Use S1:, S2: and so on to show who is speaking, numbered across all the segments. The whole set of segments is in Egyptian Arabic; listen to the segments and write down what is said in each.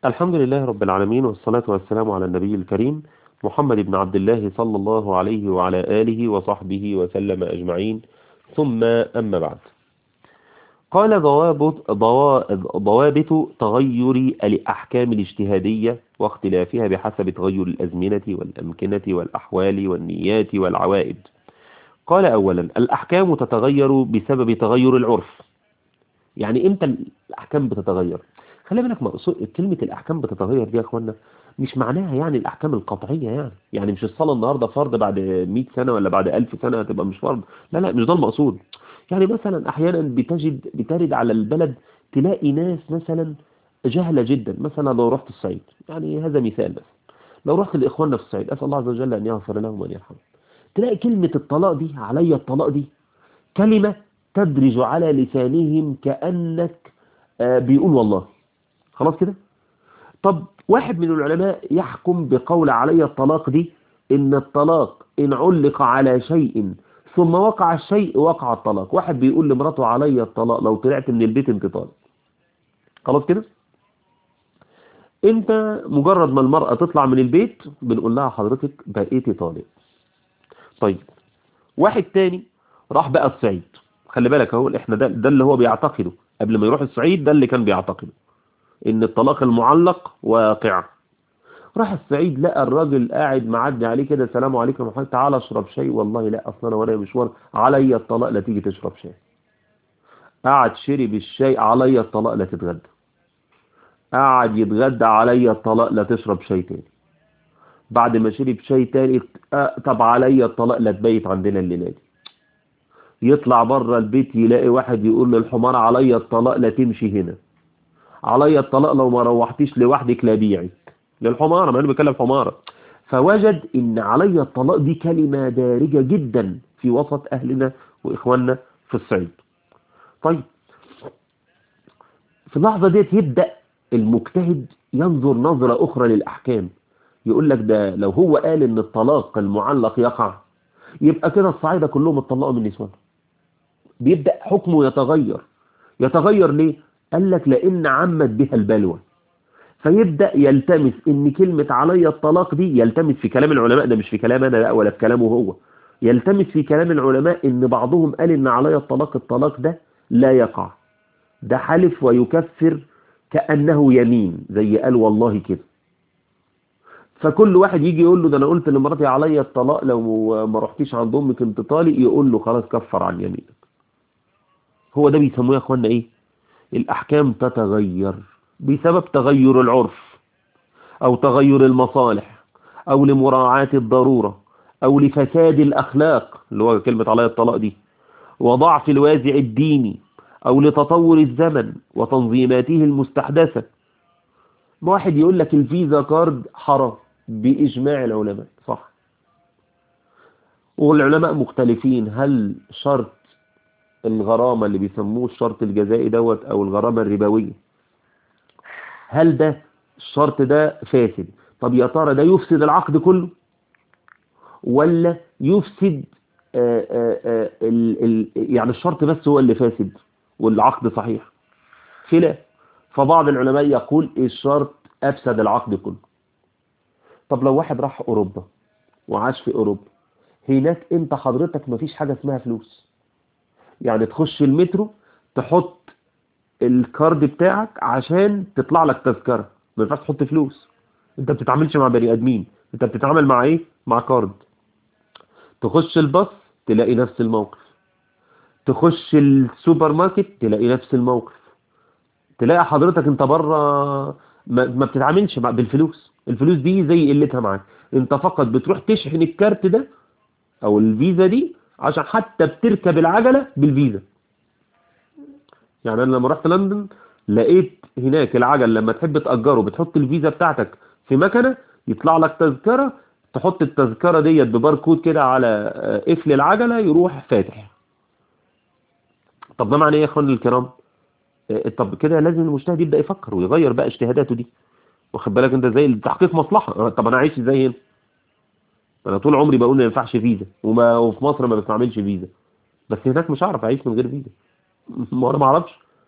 S1: الحمد لله رب العالمين والصلاة والسلام على النبي الكريم محمد بن عبد الله صلى الله عليه وعلى آله وصحبه وسلم أجمعين ثم أما بعد قال ضوابط, ضوابط تغير الأحكام الاجتهادية واختلافها بحسب تغير الأزمنة والأمكنة والأحوال والنيات والعوائد قال أولا الأحكام تتغير بسبب تغير العرف يعني إمتى الأحكام بتتغير خلي بالك مقصود كلمة الأحكام بتتغير دي يا أخوانا مش معناها يعني الأحكام القطعية يعني يعني مش الصلاة النهاردة فرض بعد 100 سنة ولا بعد 1000 سنة هتبقى مش فرض لا لا مش ده المقصود يعني مثلا أحيانا بتجد بترد على البلد تلاقي ناس مثلا جهلة جدا مثلا لو رحت الصعيد يعني هذا مثال بس لو رحت لإخواننا في الصعيد أسأل الله عز وجل أن يغفر لهم وأن يرحمهم تلاقي كلمة الطلاق دي علي الطلاق دي كلمة تدرج على لسانهم كأنك بيقول والله خلاص كده طب واحد من العلماء يحكم بقول علي الطلاق دي ان الطلاق ان علق على شيء ثم وقع الشيء وقع الطلاق واحد بيقول لمراته علي الطلاق لو طلعت من البيت انت طالق خلاص كده انت مجرد ما المرأة تطلع من البيت بنقول لها حضرتك بقيتي طالق طيب واحد تاني راح بقى الصعيد خلي بالك اهو احنا ده, ده اللي هو بيعتقده قبل ما يروح الصعيد ده اللي كان بيعتقده ان الطلاق المعلق واقع راح السعيد لقى الراجل قاعد معدي عليه كده السلام عليكم ورحمه تعالى اشرب شاي والله لا اصلا انا وانا مشوار عليا الطلاق لا تيجي تشرب شاي قعد شرب الشاي عليا الطلاق لا تتغدى قعد يتغدى عليا الطلاق لا تشرب شاي تاني بعد ما شرب شاي تاني اه طب عليا الطلاق لا تبيت عندنا الليله دي يطلع بره البيت يلاقي واحد يقول للحمار عليا الطلاق لا تمشي هنا عليا الطلاق لو ما روحتيش لوحدك لا بيعك للحمارة ما انا بكلم حمارة فوجد ان عليا الطلاق دي كلمة دارجة جدا في وسط اهلنا واخواننا في الصعيد طيب في اللحظة ديت يبدأ المجتهد ينظر نظرة اخرى للاحكام يقول لك ده لو هو قال ان الطلاق المعلق يقع يبقى كده الصعيدة كلهم اتطلقوا من نسوان بيبدأ حكمه يتغير يتغير ليه قال لك لأن عمت بها البلوى فيبدأ يلتمس ان كلمة علي الطلاق دي يلتمس في كلام العلماء ده مش في كلام انا لا ولا في كلامه هو يلتمس في كلام العلماء ان بعضهم قال ان علي الطلاق الطلاق ده لا يقع ده حلف ويكفر كأنه يمين زي قال والله كده فكل واحد يجي يقول له ده انا قلت لمراتي علي الطلاق لو ما رحتيش عند امك انت طالق يقول له خلاص كفر عن يمينك هو ده بيسموه يا اخوانا ايه الأحكام تتغير بسبب تغير العرف أو تغير المصالح أو لمراعاة الضرورة أو لفساد الأخلاق اللي هو كلمة علي الطلاق دي وضعف الوازع الديني أو لتطور الزمن وتنظيماته المستحدثة واحد يقول لك الفيزا كارد حرام بإجماع العلماء صح والعلماء مختلفين هل شرط الغرامة اللي بيسموه الشرط الجزائي دوت او الغرامة الربوية هل ده الشرط ده فاسد طب يا ترى ده يفسد العقد كله ولا يفسد آآ آآ ال ال يعني الشرط بس هو اللي فاسد والعقد صحيح خلاف فبعض العلماء يقول الشرط افسد العقد كله طب لو واحد راح اوروبا وعاش في اوروبا هناك انت حضرتك مفيش حاجة اسمها فلوس يعني تخش المترو تحط الكارد بتاعك عشان تطلع لك تذكرة ما ينفعش تحط فلوس انت بتتعاملش مع بني ادمين انت بتتعامل مع ايه مع كارد تخش الباص تلاقي نفس الموقف تخش السوبر ماركت تلاقي نفس الموقف تلاقي حضرتك انت بره ما, ما بتتعاملش مع بالفلوس الفلوس دي زي قلتها معاك انت فقط بتروح تشحن الكارت ده او الفيزا دي عشان حتى بتركب العجلة بالفيزا يعني انا لما رحت لندن لقيت هناك العجل لما تحب تأجره بتحط الفيزا بتاعتك في مكنة يطلع لك تذكرة تحط التذكرة ديت بباركود كده على قفل العجلة يروح فاتح طب ده معنى ايه يا اخواني الكرام طب كده لازم المجتهد يبدأ يفكر ويغير بقى اجتهاداته دي واخد بالك انت زي تحقيق مصلحة طب انا عايش ازاي هنا انا طول عمري بقول ما ينفعش فيزا وما وفي مصر ما بستعملش فيزا بس هناك مش هعرف اعيش من غير فيزا ما انا ما اعرفش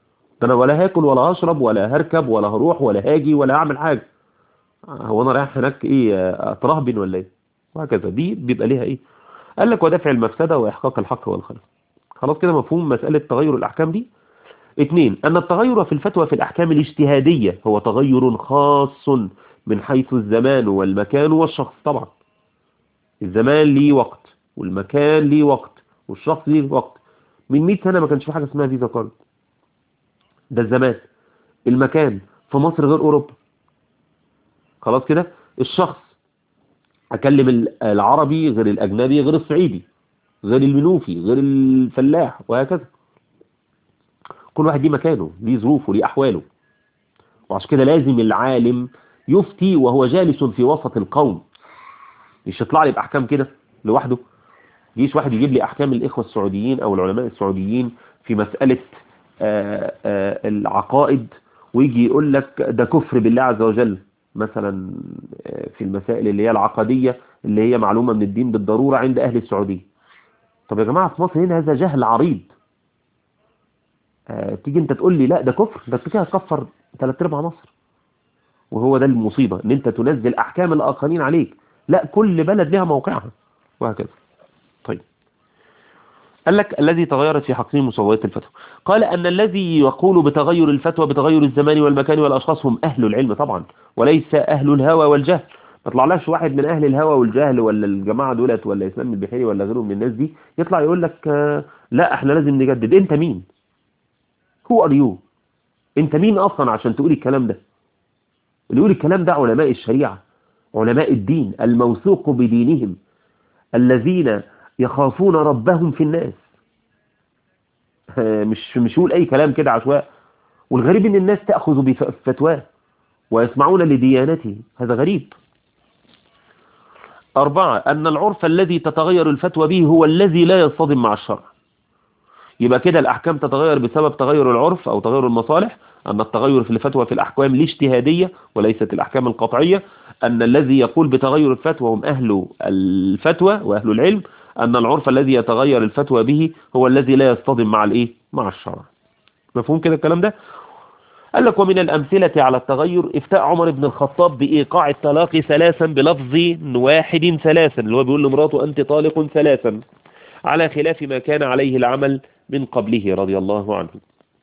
S1: انا ولا هاكل ولا هشرب ولا هركب ولا هروح ولا هاجي ولا هعمل حاجه هو انا رايح هناك ايه اترهبن ولا ايه وهكذا دي بيبقى ليها ايه قال لك ودفع المفسده واحقاق الحق والخير خلاص كده مفهوم مساله تغير الاحكام دي اثنين ان التغير في الفتوى في الاحكام الاجتهاديه هو تغير خاص من حيث الزمان والمكان والشخص طبعا الزمان ليه وقت والمكان ليه وقت والشخص ليه وقت من 100 سنه ما كانش في حاجه اسمها فيزا كارد ده الزمان المكان في مصر غير اوروبا خلاص كده الشخص اكلم العربي غير الاجنبي غير الصعيدي غير المنوفي غير الفلاح وهكذا كل واحد ليه مكانه ليه ظروفه ليه احواله وعشان كده لازم العالم يفتي وهو جالس في وسط القوم مش يطلع لي باحكام كده لوحده يجيش واحد يجيب لي احكام الاخوه السعوديين او العلماء السعوديين في مساله آآ آآ العقائد ويجي يقول لك ده كفر بالله عز وجل مثلا في المسائل اللي هي العقدية اللي هي معلومة من الدين بالضرورة عند أهل السعودية طب يا جماعة في مصر هنا هذا جهل عريض آه تيجي انت تقول لي لا ده كفر ده انت كده هتكفر ثلاث ارباع مصر وهو ده المصيبة ان انت تنزل احكام الاخرين عليك لا كل بلد لها موقعها وهكذا طيب قال لك الذي تغيرت في حقهم مصوبات الفتوى قال أن الذي يقول بتغير الفتوى بتغير الزمان والمكان والأشخاص هم أهل العلم طبعا وليس أهل الهوى والجهل ما طلعلاش واحد من أهل الهوى والجهل ولا الجماعة دولت ولا إسلام البحيري ولا غيره من الناس دي يطلع يقول لك لا احنا لازم نجدد انت مين هو ار يو انت مين أصلا عشان تقول الكلام ده اللي يقول الكلام ده علماء الشريعة علماء الدين الموثوق بدينهم الذين يخافون ربهم في الناس مش مش يقول اي كلام كده عشواء والغريب ان الناس تأخذ بفتواه ويسمعون لديانته هذا غريب أربعة أن العرف الذي تتغير الفتوى به هو الذي لا يصطدم مع الشرع يبقى كده الأحكام تتغير بسبب تغير العرف أو تغير المصالح أن التغير في الفتوى في الأحكام الاجتهادية وليست الأحكام القطعية أن الذي يقول بتغير الفتوى هم أهل الفتوى وأهل العلم أن العرف الذي يتغير الفتوى به هو الذي لا يصطدم مع الإيه؟ مع الشرع مفهوم كده الكلام ده قال لك ومن الأمثلة على التغير افتاء عمر بن الخطاب بإيقاع الطلاق ثلاثا بلفظ واحد ثلاثا اللي هو بيقول لمراته أنت طالق ثلاثا على خلاف ما كان عليه العمل من قبله رضي الله عنه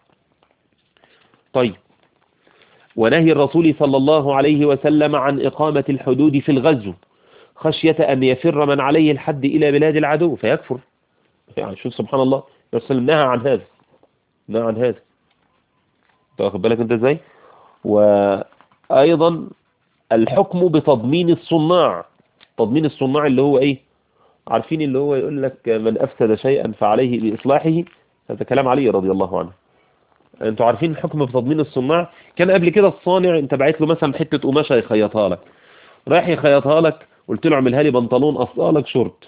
S1: طيب ونهي الرسول صلى الله عليه وسلم عن إقامة الحدود في الغزو خشية أن يفر من عليه الحد إلى بلاد العدو فيكفر يعني شوف سبحان الله يرسل نهى عن هذا نهى عن هذا واخد بالك انت ازاي وايضا الحكم بتضمين الصناع تضمين الصناع اللي هو ايه عارفين اللي هو يقول لك من افسد شيئا فعليه باصلاحه هذا كلام علي رضي الله عنه انتوا عارفين الحكم بتضمين الصناع كان قبل كده الصانع انت بعت له مثلا حته قماشه يخيطها لك رايح يخيطها لك قلت له اعملها لي بنطلون اصلا لك شورت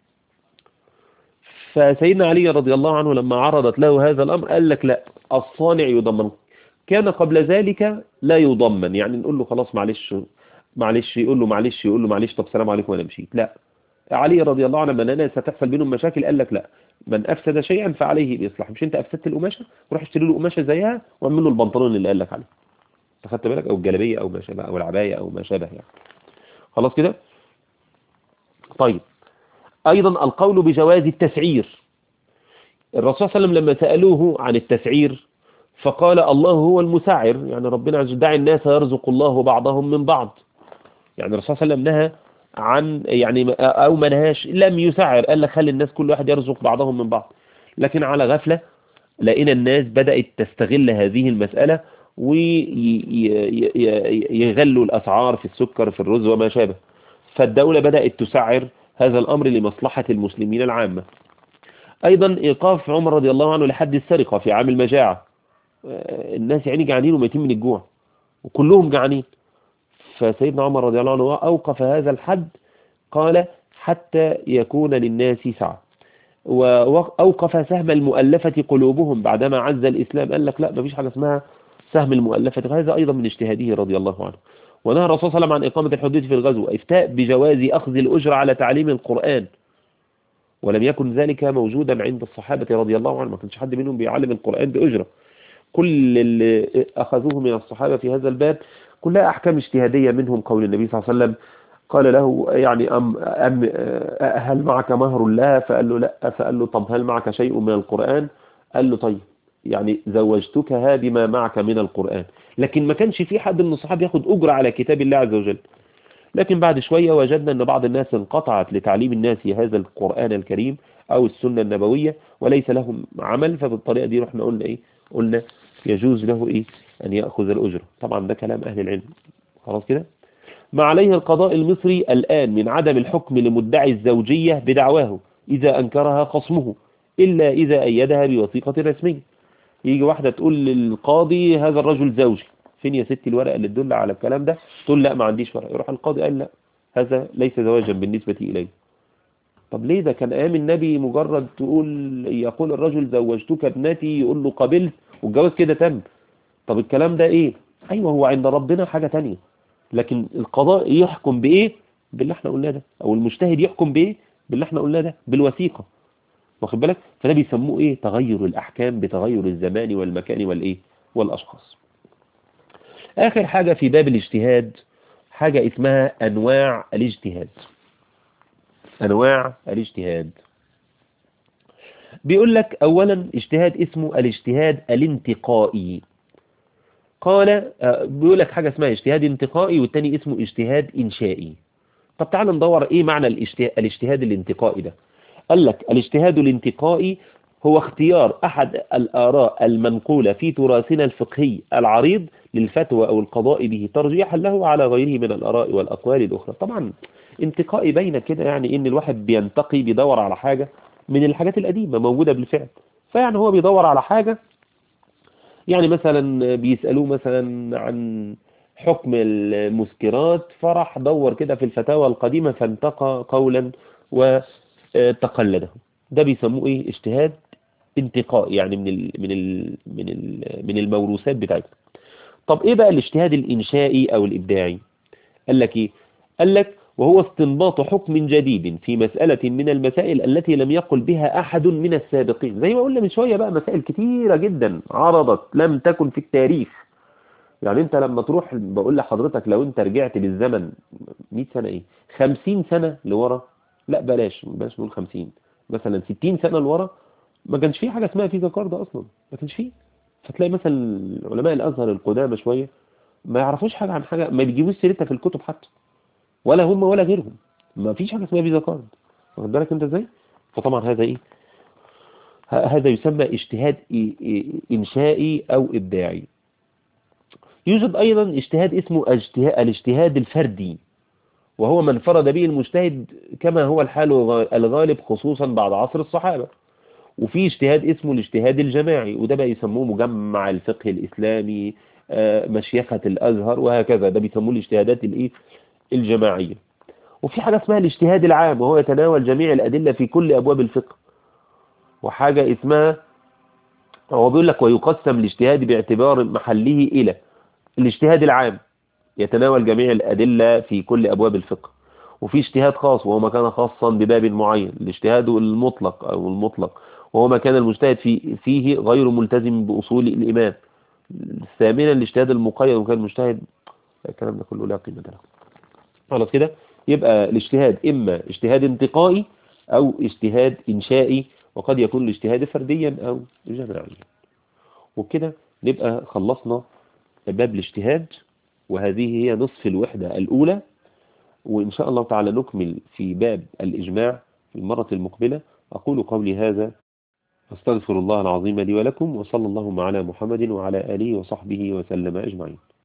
S1: فسيدنا علي رضي الله عنه لما عرضت له هذا الامر قال لك لا الصانع يضمن كان قبل ذلك لا يضمن يعني نقول له خلاص معلش معلش يقول له معلش يقول له معلش طب سلام عليكم وانا مشيت لا علي رضي الله عنه من الناس هتحصل بينهم مشاكل قال لك لا من افسد شيئا فعليه باصلاح مش انت افسدت القماشه روح اشتري له قماشه زيها واعمل له البنطلون اللي قال لك عليه خدت بالك او الجلابيه او ما شابه او العبايه او ما شابه يعني خلاص كده طيب ايضا القول بجواز التسعير الرسول صلى الله عليه وسلم لما سالوه عن التسعير فقال الله هو المسعر يعني ربنا عز دع الناس يرزق الله بعضهم من بعض يعني الرسول صلى الله عليه وسلم نهى عن يعني او ما نهاش لم يسعر قال لك خلي الناس كل واحد يرزق بعضهم من بعض لكن على غفلة لقينا الناس بدأت تستغل هذه المسألة ويغلوا الأسعار في السكر في الرز وما شابه فالدولة بدأت تسعر هذا الأمر لمصلحة المسلمين العامة أيضا إيقاف عمر رضي الله عنه لحد السرقة في عام المجاعة الناس يعني جعانين وميتين من الجوع وكلهم جعانين فسيدنا عمر رضي الله عنه أوقف هذا الحد قال حتى يكون للناس سعة وأوقف سهم المؤلفة قلوبهم بعدما عز الإسلام قال لك لا ما فيش حاجة اسمها سهم المؤلفة هذا أيضا من اجتهاده رضي الله عنه ونهى الرسول صلى الله عليه وسلم عن إقامة الحدود في الغزو إفتاء بجواز أخذ الأجرة على تعليم القرآن ولم يكن ذلك موجودا عند الصحابة رضي الله عنهم ما كانش حد منهم بيعلم القرآن بأجرة كل اللي أخذوه من الصحابة في هذا الباب كلها أحكام اجتهادية منهم قول النبي صلى الله عليه وسلم قال له يعني أم أم هل معك مهر لها فقال له لا فقال له طب هل معك شيء من القرآن قال له طيب يعني زوجتكها بما معك من القرآن لكن ما كانش في حد من الصحابة ياخد أجر على كتاب الله عز وجل لكن بعد شوية وجدنا أن بعض الناس انقطعت لتعليم الناس هذا القرآن الكريم أو السنة النبوية وليس لهم عمل فبالطريقة دي رحنا قلنا إيه قلنا يجوز له إيه أن يأخذ الأجر طبعا ده كلام أهل العلم خلاص كده ما عليه القضاء المصري الآن من عدم الحكم لمدعي الزوجية بدعواه إذا أنكرها خصمه إلا إذا أيدها بوثيقة رسمية يجي واحدة تقول للقاضي هذا الرجل زوجي فين يا ستي الورقة اللي تدل على الكلام ده تقول لا ما عنديش ورقة يروح القاضي قال لا هذا ليس زواجا بالنسبة إليه طب ليه ده كان أيام النبي مجرد تقول يقول الرجل زوجتك ابنتي يقول له قبلت والجواز كده تم طب الكلام ده ايه ايوه هو عند ربنا حاجة تانية لكن القضاء يحكم بايه باللي احنا قلناه ده او المجتهد يحكم بايه باللي احنا قلناه ده بالوثيقة واخد بالك فده بيسموه ايه تغير الاحكام بتغير الزمان والمكان والايه والاشخاص اخر حاجة في باب الاجتهاد حاجة اسمها انواع الاجتهاد انواع الاجتهاد بيقول لك اولا اجتهاد اسمه الاجتهاد الانتقائي قال بيقول لك حاجة اسمها اجتهاد انتقائي والتاني اسمه اجتهاد انشائي طب تعال ندور ايه معنى الاجتهاد الانتقائي ده قال لك الاجتهاد الانتقائي هو اختيار احد الاراء المنقولة في تراثنا الفقهي العريض للفتوى او القضاء به ترجيحا له على غيره من الاراء والاقوال الاخرى طبعا انتقائي بين كده يعني ان الواحد بينتقي بيدور على حاجة من الحاجات القديمة موجودة بالفعل فيعني هو بيدور على حاجة يعني مثلا بيسألوه مثلا عن حكم المسكرات فرح دور كده في الفتاوى القديمة فانتقى قولا وتقلده ده بيسموه ايه اجتهاد انتقاء يعني من ال من ال من ال من الموروثات بتاعتنا طب ايه بقى الاجتهاد الانشائي او الابداعي قال لك ايه قال لك وهو استنباط حكم جديد في مسألة من المسائل التي لم يقل بها أحد من السابقين زي ما قلنا من شوية بقى مسائل كتيرة جدا عرضت لم تكن في التاريخ يعني انت لما تروح بقول لحضرتك لو انت رجعت بالزمن 100 سنة ايه 50 سنة لورا لا بلاش بلاش نقول 50 مثلا 60 سنة لورا ما كانش فيه حاجة اسمها فيزا كارد اصلا ما كانش فيه فتلاقي مثلا علماء الازهر القدامى شوية ما يعرفوش حاجة عن حاجة ما بيجيبوش سيرتها في الكتب حتى ولا هم ولا غيرهم ما فيش حاجة اسمها فيزا كارد واخد بالك انت ازاي فطبعا هذا ايه هذا يسمى اجتهاد انشائي او ابداعي يوجد ايضا اجتهاد اسمه الاجتهاد الفردي وهو من فرد به المجتهد كما هو الحال الغالب خصوصا بعد عصر الصحابة وفي اجتهاد اسمه الاجتهاد الجماعي وده بقى يسموه مجمع الفقه الإسلامي مشيخة الأزهر وهكذا ده بيسموه الاجتهادات الايه الجماعية وفي حاجة اسمها الاجتهاد العام وهو يتناول جميع الأدلة في كل أبواب الفقه وحاجة اسمها هو بيقول لك ويقسم الاجتهاد باعتبار محله إلى الاجتهاد العام يتناول جميع الأدلة في كل أبواب الفقه وفي اجتهاد خاص وهو ما كان خاصا بباب معين الاجتهاد المطلق أو المطلق وهو ما كان المجتهد في فيه غير ملتزم بأصول الإمام ثامنا الاجتهاد المقيد وكان المجتهد الكلام ده كله لا قيمة له خلاص كده يبقى الاجتهاد إما اجتهاد انتقائي أو اجتهاد إنشائي وقد يكون الاجتهاد فرديا أو جماعيا وبكده نبقى خلصنا باب الاجتهاد وهذه هي نصف الوحدة الأولى وإن شاء الله تعالى نكمل في باب الإجماع في المرة المقبلة أقول قولي هذا أستغفر الله العظيم لي ولكم وصلى اللهم على محمد وعلى آله وصحبه وسلم أجمعين